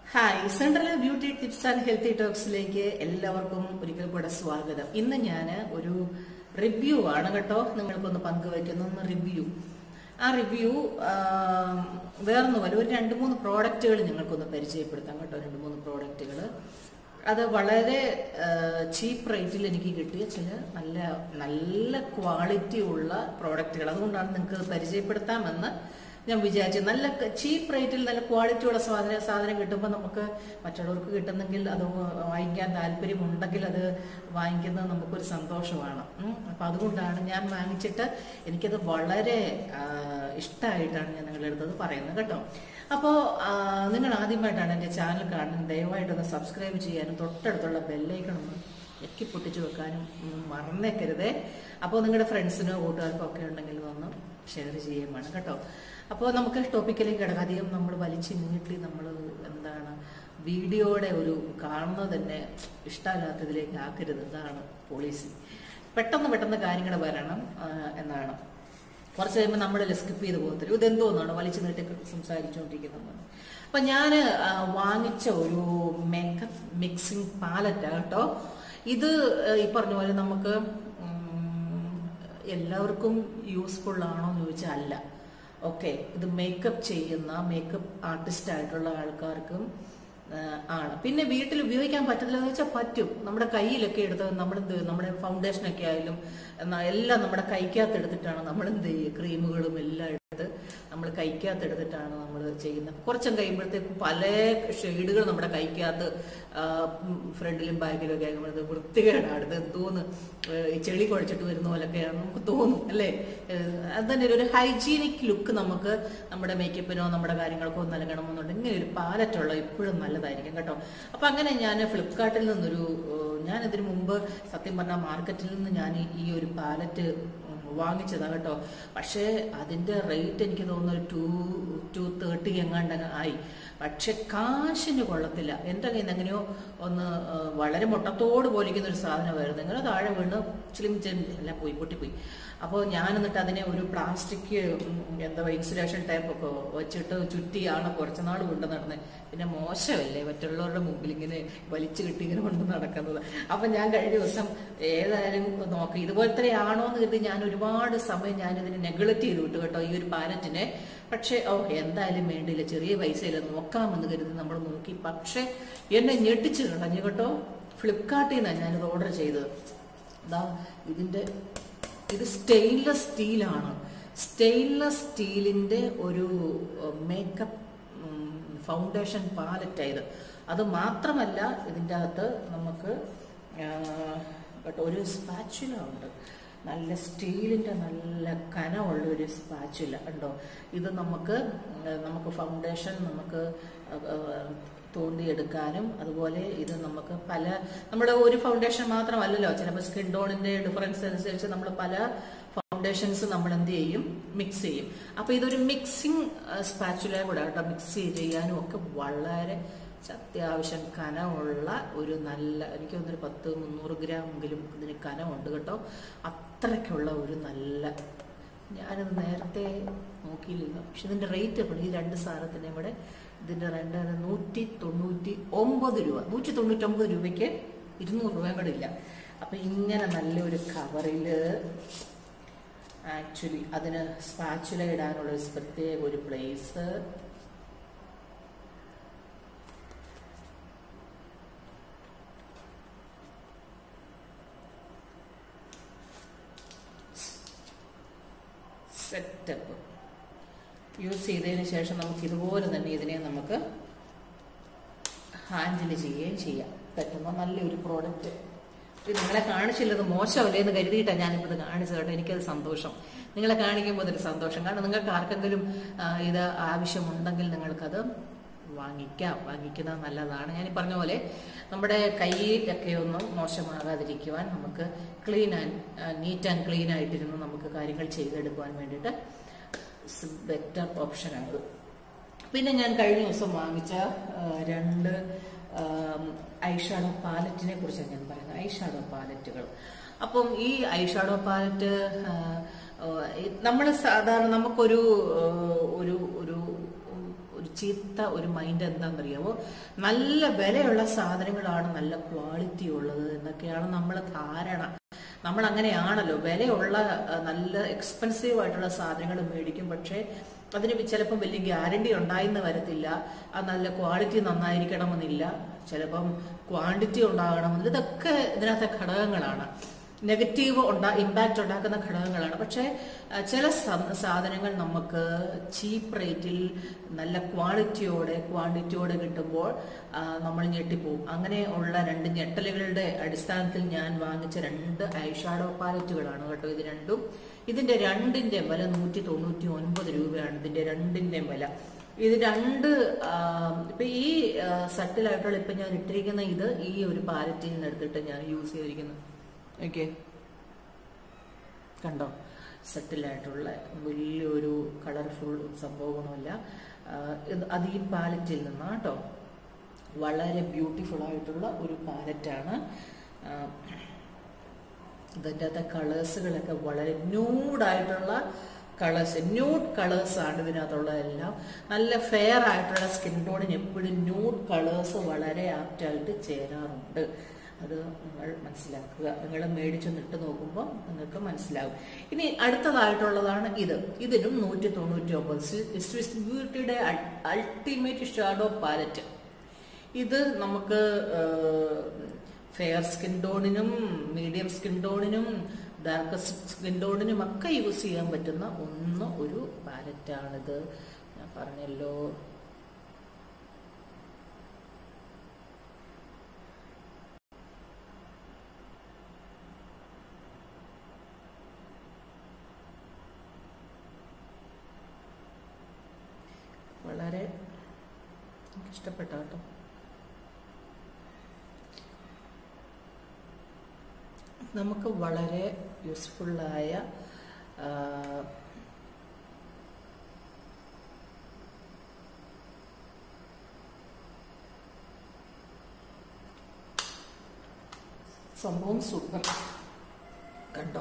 Hi central beauty tips and healthy ടോക്സിലേക്ക് എല്ലാവർക്കും ഒരിക്കൽ കൂടെ സ്വാഗതം ഇന്ന് ഞാൻ ഒരു റിവ്യൂ ആണ് കേട്ടോ നിങ്ങൾക്കൊന്ന് പങ്കുവയ്ക്കുന്ന ഒന്ന് റിവ്യൂ ആ റിവ്യൂ വേറൊന്നുമല്ല ഒരു രണ്ട് മൂന്ന് പ്രോഡക്റ്റുകൾ നിങ്ങൾക്കൊന്ന് പരിചയപ്പെടുത്താം കേട്ടോ രണ്ട് മൂന്ന് പ്രോഡക്റ്റുകൾ അത് വളരെ ചീപ്പ് റേറ്റിൽ എനിക്ക് കിട്ടിയ ചില നല്ല നല്ല ക്വാളിറ്റി ഉള്ള പ്രോഡക്റ്റുകൾ അതുകൊണ്ടാണ് നിങ്ങൾക്ക് പരിചയപ്പെടുത്താമെന്ന് ഞാൻ വിചാരിച്ചു നല്ല ചീപ്പ് റേറ്റിൽ നല്ല ക്വാളിറ്റിയുള്ള സാധനം സാധനം കിട്ടുമ്പോൾ നമുക്ക് മറ്റുള്ളവർക്ക് കിട്ടുന്നെങ്കിൽ അത് വാങ്ങിക്കാൻ താല്പര്യമുണ്ടെങ്കിൽ അത് വാങ്ങിക്കുന്നത് നമുക്കൊരു സന്തോഷമാണ് ഉം. അപ്പൊ അതുകൊണ്ടാണ് ഞാൻ വാങ്ങിച്ചിട്ട് എനിക്കത് വളരെ ഇഷ്ടമായിട്ടാണ് ഞാൻ നിങ്ങളുടെ അടുത്തത് പറയുന്നത് കേട്ടോ അപ്പോൾ നിങ്ങൾ ആദ്യമായിട്ടാണ് എൻ്റെ ചാനൽ കാണുന്നത് ദയവായിട്ടൊന്ന് സബ്സ്ക്രൈബ് ചെയ്യാനും തൊട്ടടുത്തുള്ള ബെല്ലൈക്കണൊന്ന് എക്കി പൊട്ടിച്ചു വെക്കാനും ഉം, മറന്നേക്കരുതേ അപ്പോൾ നിങ്ങളുടെ ഫ്രണ്ട്സിനോ കൂട്ടുകാർക്കോ ഒക്കെ ഉണ്ടെങ്കിൽ ഒന്ന് ഷെയർ ചെയ്യുകയും വേണം കേട്ടോ അപ്പോൾ നമുക്ക് ടോപ്പിക്കിലേക്ക് കിടക്കാം അധികം നമ്മൾ വലിച്ചു നീട്ടി നമ്മൾ എന്താണ് വീഡിയോയുടെ ഒരു കാണുന്നത് തന്നെ ഇഷ്ടമില്ലാത്തതിലേക്ക് ആക്കരുത് ഇതാണ് പോളിസി പെട്ടെന്ന് പെട്ടെന്ന് കാര്യങ്ങൾ വരണം ആ, എന്നാണ് കുറച്ച് കഴിയുമ്പോൾ നമ്മൾ സ്കിപ്പ് ചെയ്ത് പോകത്തില്ല ഇതെന്തോന്നാണ് വലിച്ചു നീട്ടി സംസാരിച്ചുകൊണ്ടിരിക്കുന്നത് അപ്പൊ ഞാൻ വാങ്ങിച്ച ഒരു മേക്കപ്പ് മിക്സിംഗ് പാലറ്റാ കേട്ടോ ഇത് ആ, ഈ പറഞ്ഞ പോലെ നമുക്ക് ഉം, എല്ലാവർക്കും യൂസ്ഫുൾ ആണോ എന്ന് ചോദിച്ചാൽ അല്ല ഓക്കെ ഇത് മേക്കപ്പ് ചെയ്യുന്ന മേക്കപ്പ് ആർട്ടിസ്റ്റ് ആയിട്ടുള്ള ആൾക്കാർക്കും ആ, ആണ് പിന്നെ വീട്ടിൽ ഉപയോഗിക്കാൻ പറ്റില്ല എന്ന് വെച്ചാൽ പറ്റും നമ്മുടെ കയ്യിലൊക്കെ എടുത്ത് നമ്മൾ എന്ത് നമ്മുടെ ഫൗണ്ടേഷനൊക്കെ ആയാലും എന്നാ എല്ലാം നമ്മുടെ കൈക്കകത്ത് എടുത്തിട്ടാണ് നമ്മൾ എന്ത് ചെയ്യുക ക്രീമുകളും എല്ലാം എടുത്ത് നമ്മൾ കൈക്കകത്ത് എടുത്തിട്ടാണ് നമ്മൾ ചെയ്യുന്നത് കുറച്ചും കഴിയുമ്പോഴത്തേക്കും പല ഷെയ്ഡുകൾ നമ്മുടെ കൈക്കകത്ത് ആ, ഉം, ഫ്രണ്ടിലും ബാക്കിലും ഒക്കെ ആകുമ്പോൾ വൃത്തികേടാണ് ഇത് എന്തോന്ന് ഏഹ്, ഈ ചെളി കുഴച്ചിട്ട് വരുന്ന പോലൊക്കെയാണ് നമുക്ക് തോന്നും അല്ലേ ഏഹ്, അത് തന്നെ ഒരു ഹൈജീനിക് ലുക്ക് നമുക്ക് നമ്മുടെ മേക്കപ്പിനോ നമ്മുടെ കാര്യങ്ങൾക്കോ നൽകണമെന്നുണ്ടെങ്കിൽ ഇങ്ങനെ ഒരു പാലറ്റുള്ള എപ്പോഴും നല്ലതായിരിക്കും കേട്ടോ അപ്പൊ അങ്ങനെ ഞാൻ ഫ്ലിപ്കാർട്ടിൽ നിന്നൊരു ഏഹ്, ഞാൻ ഇതിനു മുമ്പ് സത്യം പറഞ്ഞാൽ മാർക്കറ്റിൽ നിന്ന് ഞാൻ ഈ- ഈ ഒരു പാലറ്റ് വാങ്ങിച്ചതാ കേട്ടോ പക്ഷേ അതിന്റെ റേറ്റ് എനിക്ക് തോന്നുന്നു ഒരു ടു ടു തേർട്ടി എങ്ങാണ്ട് ആയി പക്ഷെ കാശിന് കൊള്ളത്തില്ല എൻ്റെ കയ്യിൽ നിന്ന് എങ്ങനെയോ ഒന്ന് ആ, വളരെ മുട്ടത്തോട് പോലിരിക്കുന്ന ഒരു സാധനമായിരുന്നു ഇങ്ങനെ താഴെ വീണ് ചിലിം ചെൻ എല്ലാം പോയി പൊട്ടിപ്പോയി അപ്പോൾ ഞാൻ എന്നിട്ട് അതിനെ ഒരു പ്ലാസ്റ്റിക് എന്താ ഇൻസുലേഷൻ ടൈപ്പ് ഒക്കെ വെച്ചിട്ട് ചുറ്റിയാണ് കുറച്ച് നാൾ കൊണ്ട് നടന്നത് പിന്നെ മോശമല്ലേ മറ്റുള്ളവരുടെ മുമ്പിൽ ഇങ്ങനെ വലിച്ചു കിട്ടി ഇങ്ങനെ കൊണ്ട് നടക്കുന്നത് അപ്പൊ ഞാൻ കഴിഞ്ഞ ദിവസം ഏതായാലും നോക്കി ഇതുപോലത്തെ ആണോ എന്ന് കരുതി ഞാൻ ഒരുപാട് സമയം ഞാൻ ഇതിനെ നെഗ്ലക്ട് ചെയ്ത് വിട്ടു കേട്ടോ ഈ ഒരു പാലറ്റിനെ പക്ഷേ ഓ എന്തായാലും വേണ്ടിയില്ല ചെറിയ പൈസയില്ല നോക്കാമെന്ന് കരുതി നമ്മൾ നോക്കി പക്ഷെ എന്നെ ഞെട്ടിച്ച് കളഞ്ഞു കേട്ടോ ഫ്ലിപ്കാർട്ടിൽ നിന്നാണ് ഞാനിത് ഓർഡർ ചെയ്തത് ഇതാ ഇതിന്റെ ഇത് സ്റ്റെയിൻലെസ് സ്റ്റീലാണ് സ്റ്റെയിൻലെസ് സ്റ്റീലിന്റെ ഒരു മേക്കപ്പ് ഫൗണ്ടേഷൻ പാലറ്റ് ഇത് അത് മാത്രമല്ല ഇതിൻ്റെ അകത്ത് നമുക്ക് ആ, കേട്ടോ ഒരു സ്പാച്ചുല ഉണ്ട് നല്ല സ്റ്റീലിന്റെ നല്ല കനമുള്ള ഒരു സ്പാച്ചുല ഉണ്ടോ ഇത് നമുക്ക് ആ, നമുക്ക് ഫൗണ്ടേഷൻ നമുക്ക് ആ, ആ, തോണ്ടിയെടുക്കാനും അതുപോലെ ഇത് നമുക്ക് പല നമ്മുടെ ഒരു ഫൗണ്ടേഷൻ മാത്രമല്ലല്ലോ ചിലപ്പോൾ സ്കിൻ ടോണിന്റെ ഡിഫറൻസ് അനുസരിച്ച് നമ്മൾ പല ഫൗണ്ടേഷൻസ് നമ്മൾ എന്ത് ചെയ്യും മിക്സ് ചെയ്യും അപ്പൊ ഇതൊരു മിക്സിംഗ് സ്പാച്ചുല കൂടെ കേട്ടോ മിക്സ് ചെയ്യാനും ഒക്കെ വളരെ അത്യാവശ്യം കനമുള്ള ഒരു നല്ല എനിക്ക് തോന്നുന്നൊരു പത്ത് മുന്നൂറ് ഗ്രാം എങ്കിലും ഇതിന് കനമുണ്ട് കേട്ടോ അത്രയ്ക്കുള്ള ഒരു നല്ല ഞാനത് നേരത്തെ നോക്കിയില്ല പക്ഷെ ഇതിന്റെ റേറ്റ് എപ്പോഴും ഈ രണ്ട് സാധനത്തിനും കൂടെ ഇതിന്റെ രണ്ട് നൂറ്റി തൊണ്ണൂറ്റി ഒമ്പത് രൂപ നൂറ്റി തൊണ്ണൂറ്റി ഒമ്പത് രൂപയ്ക്ക് ഇരുന്നൂറ് രൂപയും കൂടെ ഇല്ല അപ്പൊ ഇങ്ങനെ നല്ലൊരു കവറില് ആക്ച്വലി അതിന് സ്പാച്ചുല ഇടാനുള്ള ഒരു പ്രത്യേക ഒരു പ്ലേസ് സെറ്റപ്പ് യൂസ് ചെയ്തതിന് ശേഷം നമുക്ക് ഇതുപോലെ തന്നെ ഇതിനെ നമുക്ക് ഹാൻഡിൽ ചെയ്യുകയും ചെയ്യാം പറ്റുന്ന നല്ലൊരു പ്രോഡക്റ്റ് ഇത് നിങ്ങളെ കാണിച്ചില്ലത് മോശമല്ലേ എന്ന് കരുതിയിട്ടാണ് ഞാനിപ്പോൾ ഇത് കാണിച്ചത് കേട്ടോ എനിക്കത് സന്തോഷം നിങ്ങളെ കാണിക്കുമ്പോൾ അതൊരു സന്തോഷം കാരണം നിങ്ങൾക്ക് ആർക്കെങ്കിലും ആ, ഇത് ആവശ്യമുണ്ടെങ്കിൽ നിങ്ങൾക്കത് വാങ്ങിക്കാം വാങ്ങിക്കുന്നത് നല്ലതാണ് ഞാൻ ഈ പറഞ്ഞ പോലെ നമ്മുടെ കൈയൊക്കെ ഒന്നും മോശമാകാതിരിക്കുവാൻ നമുക്ക് clean and neat and clean ആയിട്ടിരുന്ന് നമുക്ക് കാര്യങ്ങൾ ചെയ്തെടുക്കുവാൻ വേണ്ടിയിട്ട് ബെറ്റർ ഓപ്ഷനാണ് പിന്നെ ഞാൻ കഴിഞ്ഞ ദിവസം വാങ്ങിച്ച ആ, രണ്ട് ഐഷാഡോ പാലറ്റിനെ കുറിച്ചാണ് ഞാൻ പറയുന്നത് ഐഷാഡോ പാലറ്റുകൾ അപ്പം ഈ ഐഷാഡോ പാലറ്റ് നമ്മൾ സാധാരണ നമുക്കൊരു ആ, ഒരു ഒരു ഒരു ചീത്ത ഒരു മൈൻഡ് എന്താണെന്നറിയാമോ നല്ല വിലയുള്ള സാധനങ്ങളാണ് നല്ല ക്വാളിറ്റി ഉള്ളത് എന്നൊക്കെയാണ് നമ്മളെ ധാരണ നമ്മൾ അങ്ങനെയാണല്ലോ വിലയുള്ള ആ, നല്ല എക്സ്പെൻസീവ് ആയിട്ടുള്ള സാധനങ്ങൾ മേടിക്കും പക്ഷേ അതിന് ചിലപ്പം വലിയ ഗ്യാരണ്ടി ഉണ്ടായിന്ന് വരത്തില്ല അത് നല്ല ക്വാളിറ്റി നന്നായിരിക്കണമെന്നില്ല ചിലപ്പം ക്വാണ്ടിറ്റി ഉണ്ടാകണമെന്നില്ല ഇതൊക്കെ ഇതിനകത്തെ ഘടകങ്ങളാണ് നെഗറ്റീവ് ഉണ്ടാ ഇമ്പാക്റ്റ് ഉണ്ടാക്കുന്ന ഘടകങ്ങളാണ് പക്ഷേ ആ, ചില സ- സാധനങ്ങൾ നമുക്ക് ചീപ്പ് റേറ്റിൽ നല്ല ക്വാളിറ്റിയോടെ ക്വാണ്ടിറ്റിയോടെ കിട്ടുമ്പോൾ ആ, നമ്മൾ ഞെട്ടിപ്പോവും അങ്ങനെ ഉള്ള രണ്ട് ഞെട്ടലുകളുടെ അടിസ്ഥാനത്തിൽ ഞാൻ വാങ്ങിച്ച രണ്ട് ഐഷാഡോ പാലറ്റുകളാണ് കേട്ടോ ഇത് രണ്ടും ഇതിന്റെ രണ്ടിന്റെ വില നൂറ്റി തൊണ്ണൂറ്റി ഒൻപത് രൂപയാണ് ഇതിന്റെ രണ്ടിന്റെ വില ഇത് രണ്ട് ആ, ഇപ്പൊ ഈ ആ, സട്ടിലായിട്ടുള്ള ഇപ്പൊ ഞാൻ ഇട്ടിരിക്കുന്ന ഇത് ഈ ഒരു പാലറ്റിൽ നിന്ന് എടുത്തിട്ട് ഞാൻ യൂസ് ചെയ്തിരിക്കുന്നത് ഓക്കെ കണ്ടോ സെറ്റിലായിട്ടുള്ള വലിയൊരു കളർഫുൾ സംഭവമൊന്നുമില്ല ആ, ഇത് അത് ഈ പാലറ്റിൽ നിന്നാണ് കേട്ടോ വളരെ ബ്യൂട്ടിഫുൾ ആയിട്ടുള്ള ഒരു പാലറ്റാണ് ഇതിൻ്റെ അകത്തെ കളേഴ്സുകളൊക്കെ വളരെ ന്യൂഡായിട്ടുള്ള കളേഴ്സ് ന്യൂഡ് കളേഴ്സ് ആണ് ഇതിനകത്തുള്ളതെല്ലാം നല്ല ഫെയർ ആയിട്ടുള്ള സ്കിൻ ടോണിന് എപ്പോഴും ന്യൂഡ് കളേഴ്സ് വളരെ ആപ്റ്റായിട്ട് ചേരാറുണ്ട് അത് നിങ്ങൾ മനസ്സിലാക്കുക നിങ്ങൾ മേടിച്ചൊന്ന് ഇട്ട് നോക്കുമ്പോൾ നിങ്ങൾക്ക് മനസ്സിലാകും ഇനി അടുത്തതായിട്ടുള്ളതാണ് ഇത് ഇതിനും നൂറ്റി തൊണ്ണൂറ്റി ഒമ്പത് സ്വിസ് ബ്യൂട്ടിയുടെ അൾട്ടിമേറ്റ് ഷാഡോ പാലറ്റ് ഇത് നമുക്ക് ഫെയർ സ്കിൻ ടോണിനും മീഡിയം സ്കിൻ ടോണിനും ഡാർക്ക് സ്കിൻ ടോണിനും ഒക്കെ യൂസ് ചെയ്യാൻ പറ്റുന്ന ഒന്ന് ഒരു പാലറ്റാണിത് ഞാൻ പറഞ്ഞല്ലോ വളരെ എനിക്ക് ഇഷ്ടപ്പെട്ട കേട്ടോ നമുക്ക് വളരെ യൂസ്ഫുള്ളായ ആ, സംഭവം സൂപ്പർ കണ്ടോ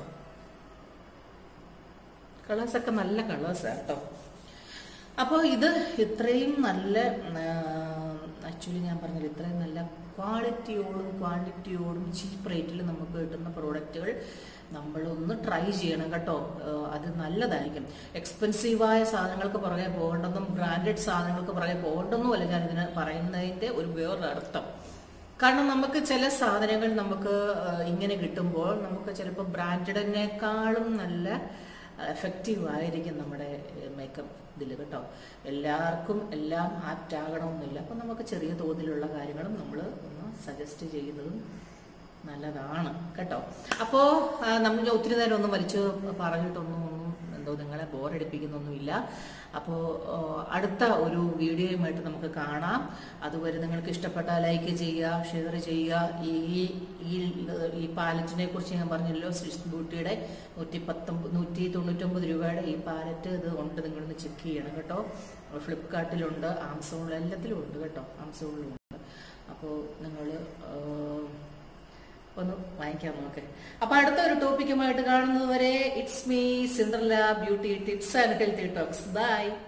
കളേഴ്സൊക്കെ നല്ല കളേഴ്സാണ് കേട്ടോ അപ്പോൾ ഇത് ഇത്രയും നല്ല ആക്ച്വലി ഞാൻ പറഞ്ഞില്ല ഇത്രയും നല്ല ക്വാളിറ്റിയോടും ക്വാണ്ടിറ്റിയോടും ചീപ്പ് റേറ്റിൽ നമുക്ക് കിട്ടുന്ന പ്രോഡക്റ്റുകൾ നമ്മളൊന്ന് ട്രൈ ചെയ്യണം കേട്ടോ ആ, അത് നല്ലതായിരിക്കും എക്സ്പെൻസീവായ സാധനങ്ങൾക്ക് പുറകെ പോകേണ്ടെന്നും ബ്രാൻഡഡ് സാധനങ്ങൾക്ക് പുറകെ പോകേണ്ടെന്നും അല്ല ഞാൻ ഇതിന് പറയുന്നതിന്റെ ഒരു വേറൊരർത്ഥം കാരണം നമുക്ക് ചില സാധനങ്ങൾ നമുക്ക് ആ, ഇങ്ങനെ കിട്ടുമ്പോൾ നമുക്ക് ചിലപ്പോൾ ബ്രാൻഡഡിനേക്കാളും നല്ല എഫക്റ്റീവ് ആയിരിക്കും നമ്മുടെ മേക്കപ്പ് ഇതിൽ കേട്ടോ എല്ലാവർക്കും എല്ലാം ആപ്റ്റ് ആകണമെന്നില്ല അപ്പം നമുക്ക് ചെറിയ തോതിലുള്ള കാര്യങ്ങളും നമ്മൾ ഒന്ന് സജസ്റ്റ് ചെയ്യുന്നതും നല്ലതാണ് കേട്ടോ അപ്പോൾ നമ്മൾ ഒത്തിരി നേരം ഒന്നും വലിച്ചു പറഞ്ഞിട്ടൊന്നും ഒന്നും എന്തോ നിങ്ങളെ ബോറടിപ്പിക്കുന്നൊന്നുമില്ല അപ്പോൾ അടുത്ത ഒരു വീഡിയോയുമായിട്ട് നമുക്ക് കാണാം അതുവരെ നിങ്ങൾക്ക് ഇഷ്ടപ്പെട്ട ലൈക്ക് ചെയ്യുക ഷെയർ ചെയ്യുക ഈ ഈ ഈ പാലറ്റിനെ കുറിച്ച് ഞാൻ പറഞ്ഞല്ലോ സ്വിസ് ബ്യൂട്ടിയുടെ നൂറ്റി പത്തൊമ്പത് നൂറ്റി തൊണ്ണൂറ്റൊമ്പത് രൂപയുടെ ഈ പാലറ്റ് ഇത് ഉണ്ട് നിങ്ങളൊന്ന് ചെക്ക് ചെയ്യണം കേട്ടോ ഫ്ലിപ്കാർട്ടിലുണ്ട് ആമസോണിലും എല്ലാത്തിലും ഉണ്ട് കേട്ടോ ആമസോണിലും ഉണ്ട് അപ്പോൾ നിങ്ങൾ ഒന്ന് വാങ്ങിക്കാൻ നോക്കെ അപ്പൊ അടുത്ത ഒരു ടോപ്പിക്കുമായിട്ട് കാണുന്നത് വരെ it's me Cinderella beauty tips and healthy talks by